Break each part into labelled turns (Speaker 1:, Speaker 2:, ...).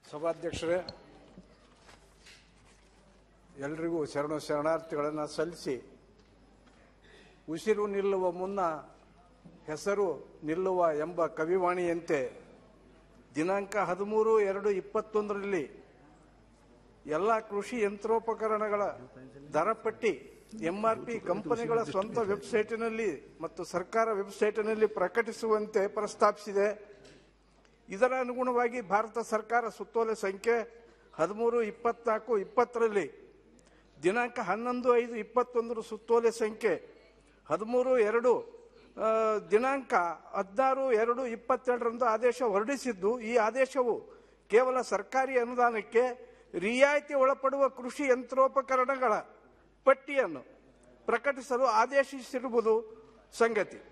Speaker 1: ಸಭಾಧ್ಯಕ್ಷರೇ ಎಲ್ರಿಗೂ ಶರಣ ಶರಣಾರ್ಥಿಗಳನ್ನು ಸಲ್ಲಿಸಿ ಉಸಿರು ನಿಲ್ಲುವ ಮುನ್ನ ಹೆಸರು ನಿಲ್ಲುವ ಎಂಬ ಕವಿವಾಣಿಯಂತೆ ದಿನಾಂಕ ಹದಿಮೂರು ಎರಡು ಇಪ್ಪತ್ತೊಂದರಲ್ಲಿ ಎಲ್ಲ ಕೃಷಿ ಯಂತ್ರೋಪಕರಣಗಳ ದರ ಪಟ್ಟಿ ಎಂಆರ್ಪಿ ಕಂಪನಿಗಳ ಸ್ವಂತ ವೆಬ್ಸೈಟಿನಲ್ಲಿ ಮತ್ತು ಸರ್ಕಾರ ವೆಬ್ಸೈಟಿನಲ್ಲಿ ಪ್ರಕಟಿಸುವಂತೆ ಪ್ರಸ್ತಾಪಿಸಿದೆ ಇದರ ಅನುಗುಣವಾಗಿ ಭಾರತ ಸರ್ಕಾರ ಸುತ್ತೋಲೆ ಸಂಖ್ಯೆ ಹದಿಮೂರು ಇಪ್ಪತ್ನಾಲ್ಕು ಇಪ್ಪತ್ತರಲ್ಲಿ ದಿನಾಂಕ ಹನ್ನೊಂದು ಐದು ಇಪ್ಪತ್ತೊಂದರ ಸುತ್ತೋಲೆ ಸಂಖ್ಯೆ ಹದಿಮೂರು ಎರಡು ಆ, ದಿನಾಂಕ ಹದಿನಾರು ಎರಡು ಇಪ್ಪತ್ತೆರಡರಂದು ಆದೇಶ ಹೊರಡಿಸಿದ್ದು ಈ ಆದೇಶವು ಕೇವಲ ಸರ್ಕಾರಿ ಅನುದಾನಕ್ಕೆ ರಿಯಾಯಿತಿ ಒಳಪಡುವ ಕೃಷಿ ಯಂತ್ರೋಪಕರಣಗಳ ಪಟ್ಟಿಯನ್ನು ಪ್ರಕಟಿಸಲು ಆದೇಶಿಸಿರುವುದು ಸಂಗತಿ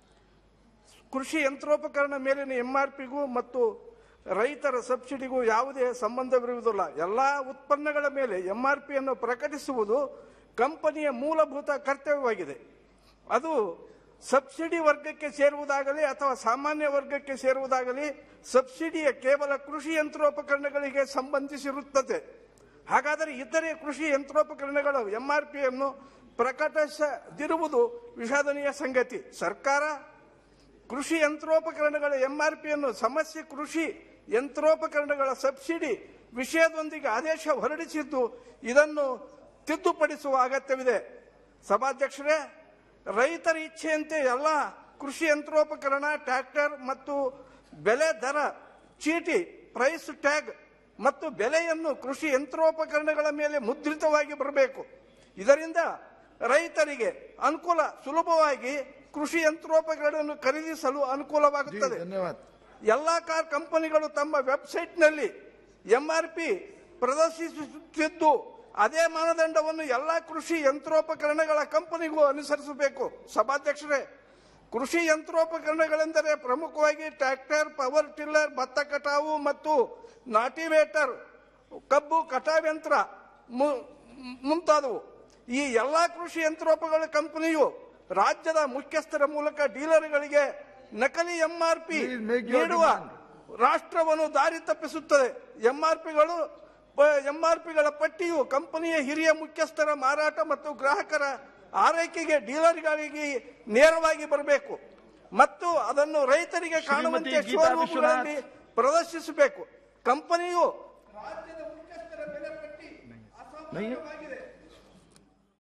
Speaker 1: ಕೃಷಿ ಯಂತ್ರೋಪಕರಣ ಮೇಲಿನ ಎಂಆರ್ಪಿಗೂ ಮತ್ತು ರೈತರ ಸಬ್ಸಿಡಿಗೂ ಯಾವುದೇ ಸಂಬಂಧವಿರುವುದಿಲ್ಲ ಎಲ್ಲಾ ಉತ್ಪನ್ನಗಳ ಮೇಲೆ ಎಂಆರ್ಪಿಯನ್ನು ಪ್ರಕಟಿಸುವುದು ಕಂಪನಿಯ ಮೂಲಭೂತ ಕರ್ತವ್ಯವಾಗಿದೆ ಅದು ಸಬ್ಸಿಡಿ ವರ್ಗಕ್ಕೆ ಸೇರುವುದಾಗಲಿ ಅಥವಾ ಸಾಮಾನ್ಯ ವರ್ಗಕ್ಕೆ ಸೇರುವುದಾಗಲಿ ಸಬ್ಸಿಡಿಯ ಕೇವಲ ಕೃಷಿ ಯಂತ್ರೋಪಕರಣಗಳಿಗೆ ಸಂಬಂಧಿಸಿರುತ್ತದೆ ಹಾಗಾದರೆ ಇತರೆ ಕೃಷಿ ಯಂತ್ರೋಪಕರಣಗಳ ಎಂಆರ್ಪಿಯನ್ನು ಪ್ರಕಟಿಸದಿರುವುದು ವಿಷಾದನೀಯ ಸಂಗತಿ ಸರ್ಕಾರ ಕೃಷಿ ಯಂತ್ರೋಪಕರಣಗಳ ಎಂಆರ್ಪಿಯನ್ನು ಸಮಸ್ಯೆ ಕೃಷಿ ಯಂತ್ರೋಪಕರಣಗಳ ಸಬ್ಸಿಡಿ ವಿಷಯದೊಂದಿಗೆ ಆದೇಶ ಹೊರಡಿಸಿದ್ದು ಇದನ್ನು ತಿದ್ದುಪಡಿಸುವ ಅಗತ್ಯವಿದೆ ಸಭಾಧ್ಯಕ್ಷರೇ ರೈತರ ಇಚ್ಛೆಯಂತೆ ಎಲ್ಲ ಕೃಷಿ ಯಂತ್ರೋಪಕರಣ ಟ್ರ್ಯಾಕ್ಟರ್ ಮತ್ತು ಬೆಲೆ ದರ ಚೀಟಿ ಪ್ರೈಸ್ ಟ್ಯಾಗ್ ಮತ್ತು ಬೆಲೆಯನ್ನು ಕೃಷಿ ಯಂತ್ರೋಪಕರಣಗಳ ಮೇಲೆ ಮುದ್ರಿತವಾಗಿ ಬರಬೇಕು ಇದರಿಂದ ರೈತರಿಗೆ ಅನುಕೂಲ ಸುಲಭವಾಗಿ ಕೃಷಿ ಯಂತ್ರೋಪಕರಣವನ್ನು ಖರೀದಿಸಲು ಅನುಕೂಲವಾಗುತ್ತದೆ
Speaker 2: धन्यवाद
Speaker 1: ಎಲ್ಲಾ ಕಾರ್ ಕಂಪನಿಗಳು ತಮ್ಮ ವೆಬ್ಸೈಟ್ನಲ್ಲಿ ಎಂಆರ್ಪಿ ಪ್ರದರ್ಶಿಸುತ್ತಿದ್ದು ಅದೇ ಮಾನದಂಡವನ್ನು ಎಲ್ಲಾ ಕೃಷಿ ಯಂತ್ರೋಪಕರಣಗಳ ಕಂಪನಿಗೂ ಅನುಸರಿಸಬೇಕು ಸಭಾಧ್ಯಕ್ಷರೇ ಕೃಷಿ ಯಂತ್ರೋಪಕರಣಗಳೆಂದರೆ ಪ್ರಮುಖವಾಗಿ ಟ್ರ್ಯಾಕ್ಟರ್ ಪವರ್ ಟಿಲ್ಲರ್ ಭತ್ತ ಕಟಾವು ಮತ್ತು ನಾಟಿವೇಟರ್ ಕಬ್ಬು ಕಟಾವ್ ಯಂತ್ರ ಮು- ಮುಂತಾದವು ಈ ಎಲ್ಲಾ ಕೃಷಿ ಯಂತ್ರೋಪಕರಣ ಕಂಪನಿಯು ರಾಜ್ಯದ ಮುಖ್ಯಸ್ಥರ ಮೂಲಕ ಡೀಲರ್ಗಳಿಗೆ ನಕಲಿ ಎಂಆರ್ಪಿ
Speaker 2: Please make your
Speaker 1: ನೀಡುವ
Speaker 2: demand.
Speaker 1: ರಾಷ್ಟ್ರವನ್ನು ದಾರಿ ತಪ್ಪಿಸುತ್ತದೆ ಎಂಆರ್ಪಿಗಳು ಎಂಆರ್ಪಿಗಳ ಪಟ್ಟಿಯು ಕಂಪನಿಯ ಹಿರಿಯ ಮುಖ್ಯಸ್ಥರ ಮಾರಾಟ ಮತ್ತು ಗ್ರಾಹಕರ ಆರೈಕೆಗೆ ಡೀಲರ್ಗಳಿಗೆ ನೇರವಾಗಿ ಬರಬೇಕು ಮತ್ತು ಅದನ್ನು ರೈತರಿಗೆ ಕಾಣುವಂತೆ
Speaker 2: ಶ್ರೀಮತಿ ಗೀತಾ
Speaker 1: ಶೋರೂಮ್ಗಳಲ್ಲಿ ಪ್ರದರ್ಶಿಸಬೇಕು ಕಂಪನಿಯು ರಾಜ್ಯದ ಮುಖ್ಯಸ್ಥರ ಬೆಲೆ ಪಟ್ಟಿ
Speaker 2: नहीं है?
Speaker 1: ಅಸಾಮಾನ್ಯವಾಗಿ